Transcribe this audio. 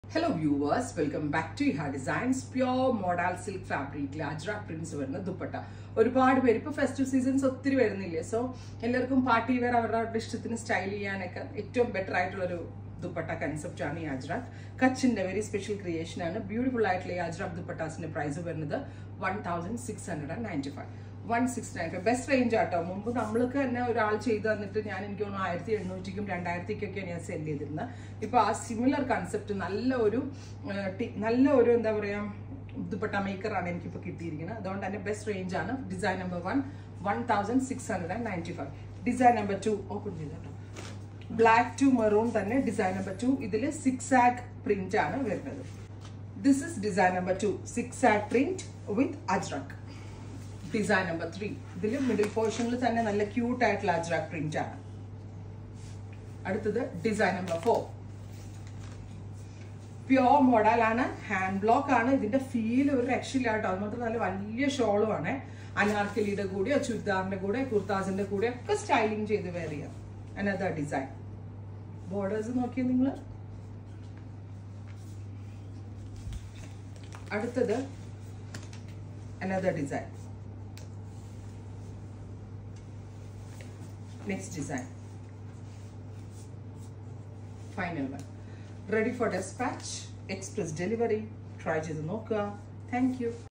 hello viewers welcome back to Iha designs pure model silk ഫാബ്രിക്കിൽ Ajrakh prints വരുന്ന ദുപ്പട്ട ഒരുപാട് പേര് ഇപ്പൊ ഫെസ്റ്റീവ് സീസൺസ് ഒത്തിരി വരുന്നില്ലേ സോ എല്ലാവർക്കും പാർട്ടി വെയർ അവരുടെ അവരുടെ ഇഷ്ടത്തിന് സ്റ്റൈൽ ചെയ്യാനൊക്കെ ഏറ്റവും ബെറ്റർ ആയിട്ടുള്ള ഒരു ദുപ്പട്ട കൺസെപ്റ്റ് ആണ് ഈ അജ്രാക് കച്ചിന്റെ വെരി സ്പെഷ്യൽ ക്രിയേഷൻ ആണ് ബ്യൂട്ടിഫുൾ ആയിട്ടുള്ള ഈ അജ്രാക് ദുപ്പട്ടാസിന്റെ പ്രൈസ് വരുന്നത് one thousand six hundred and ninety five one six nine five best range ആട്ടോ മുമ്പ് നമ്മൾക്ക് തന്നെ ഒരാൾ ചെയ്ത് തന്നിട്ട് ഞാൻ എനിക്ക് തോന്നുന്നു ആയിരത്തി എണ്ണൂറ്റിക്കും രണ്ടായിരത്തിക്കൊക്കെയാണ് ഞാൻ സെല് ചെയ്തിരുന്നത് ഇപ്പൊ ആ സിമിലർ കൺസെപ്റ്റ് നല്ല ഒരു ആ, ടി- നല്ല ഒരു എന്താ പറയാ ദുപ്പട്ട മേക്കർ ആണ് എനിക്കിപ്പോൾ കിട്ടിയിരിക്കുന്നത് അതുകൊണ്ട് തന്നെ ബെസ്റ്റ് റേഞ്ച് ആണ് design number one one thousand six hundred and ninety five design number two open ചെയ്തോട്ടോ ബ്ലാക്ക് ടു മെറൂൺ തന്നെ ഡിസൈൻ നമ്പർ ടു ഇതിൽ സിക്സ് ആഗ് പ്രിന്റ് ആണ് വരുന്നത് this is design number two six ആഗ് print with Ajrakh design number three ഇതിൽ middle പോർഷനിൽ തന്നെ നല്ല ക്യൂട്ട് ആയിട്ടുള്ള അജ്രക് പ്രിന്റ് ആണ് അടുത്തത് ഡിസൈൻ നമ്പർ ഫോർ പ്യോർ മോഡലാണ് ഹാൻഡ് ബ്ലോക്ക് ആണ് ഇതിന്റെ ഫീൽ ഒരു രക്ഷയില്ല കേട്ടോ അത് മാത്രം നല്ല വലിയ ഷോളും ആണ് അനാർക്കലിയുടെ കൂടെയോ ചുരിദാറിന്റെ കൂടെ കുർത്താസിന്റെ കൂടെ ഒക്കെ സ്റ്റൈലിംഗ് ചെയ്ത് വെയർ ചെയ്യാം അനദർ ഡിസൈൻ ബോർഡേഴ്സ് നോക്കിയാൽ നിങ്ങൾ അടുത്തത് another design next design final one ready for despatch express delivery try ചെയ്ത് നോക്കുക താങ്ക് യു